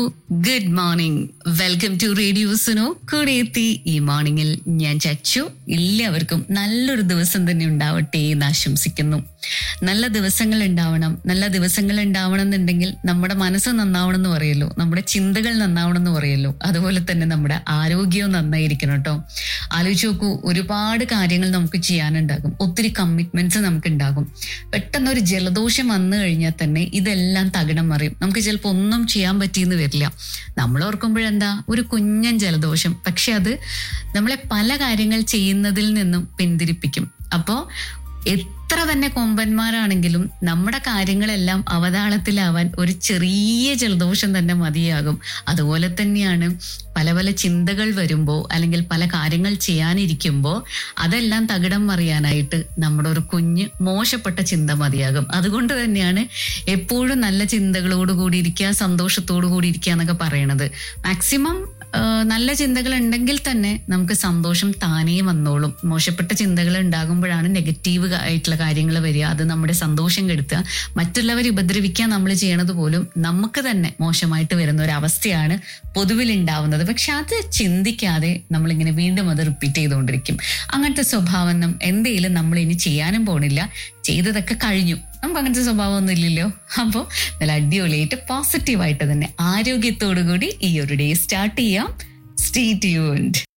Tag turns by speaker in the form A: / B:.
A: good morning welcome to radio Suno കൂടെ എത്തി ഈ മോർണിംഗിൽ ഞാൻ ചച്ചു എല്ലാവർക്കും നല്ലൊരു ദിവസം തന്നെ ഉണ്ടാവട്ടെ എന്ന് ആശംസിക്കുന്നു നല്ല ദിവസങ്ങൾ ഉണ്ടാവണം നല്ല ദിവസങ്ങൾ ഉണ്ടാവണം എന്നുണ്ടെങ്കിൽ നമ്മുടെ മനസ്സ് നന്നാവണം എന്ന് പറയുമല്ലോ നമ്മുടെ ചിന്തകൾ നന്നാവണം എന്ന് പറയുമല്ലോ അതുപോലെ തന്നെ നമ്മുടെ ആരോഗ്യവും നന്നായിരിക്കണം കേട്ടോ ആലോചിച്ച് നോക്കൂ ഒരുപാട് കാര്യങ്ങൾ നമുക്ക് ചെയ്യാനുണ്ടാകും ഒത്തിരി കമ്മിറ്റ്മെന്റ്സ് നമുക്ക് ഉണ്ടാകും പെട്ടെന്ന് ഒരു ജലദോഷം വന്നു കഴിഞ്ഞാൽ തന്നെ ഇതെല്ലാം തകിടം മറിയും നമുക്ക് ചിലപ്പോൾ ഒന്നും ചെയ്യാൻ പറ്റിയെന്ന് വരില്ല നമ്മൾ ഓർക്കുമ്പോഴെന്താ ഒരു കുഞ്ഞൻ ജലദോഷം പക്ഷെ അത് നമ്മളെ പല കാര്യങ്ങൾ ചെയ്യുന്നതിൽ നിന്നും പിന്തിരിപ്പിക്കും അപ്പോ എത്ര തന്നെ കൊമ്പന്മാരാണെങ്കിലും നമ്മുടെ കാര്യങ്ങളെല്ലാം അവതാളത്തിലാവാൻ ഒരു ചെറിയ ജലദോഷം തന്നെ മതിയാകും അതുപോലെ തന്നെയാണ് പല പല ചിന്തകൾ വരുമ്പോൾ അല്ലെങ്കിൽ പല കാര്യങ്ങൾ ചെയ്യാനിരിക്കുമ്പോൾ അതെല്ലാം തകിടം മറിയാനായിട്ട് നമ്മുടെ ഒരു കുഞ്ഞ് മോശപ്പെട്ട ചിന്ത മതിയാകും അതുകൊണ്ട് തന്നെയാണ് എപ്പോഴും നല്ല ചിന്തകളോട് കൂടി ഇരിക്കുക സന്തോഷത്തോടു കൂടി ഇരിക്കുക എന്നൊക്കെ പറയണത് മാക്സിമം നല്ല ചിന്തകൾ ഉണ്ടെങ്കിൽ തന്നെ നമുക്ക് സന്തോഷം താനേ വന്നോളും മോശപ്പെട്ട ചിന്തകൾ ഉണ്ടാകുമ്പോഴാണ് നെഗറ്റീവ് ആയിട്ടുള്ള കാര്യങ്ങൾ വരിക അത് നമ്മുടെ സന്തോഷം കെടുത്തുക മറ്റുള്ളവരെ ഉപദ്രവിക്കാൻ നമ്മൾ ചെയ്യണത് പോലും നമുക്ക് തന്നെ മോശമായിട്ട് വരുന്ന ഒരു അവസ്ഥയാണ് പൊതുവിൽ ഉണ്ടാവുന്നത് പക്ഷെ അത് ചിന്തിക്കാതെ നമ്മളിങ്ങനെ വീണ്ടും അത് റിപ്പീറ്റ് ചെയ്തുകൊണ്ടിരിക്കും അങ്ങനത്തെ സ്വഭാവം എന്തെങ്കിലും നമ്മൾ ഇനി ചെയ്യാനും പോണില്ല ചെയ്തതൊക്കെ കഴിഞ്ഞു നമുക്ക് അങ്ങനത്തെ സ്വഭാവമൊന്നും ഇല്ലല്ലോ അപ്പോൾ നല്ല അടിപൊളിയായിട്ട് പോസിറ്റീവായിട്ട് തന്നെ ആരോഗ്യത്തോടു കൂടി ഈ ഒരു ഡേ സ്റ്റാർട്ട് ചെയ്യാം സ്റ്റേ ട്യൂൺഡ്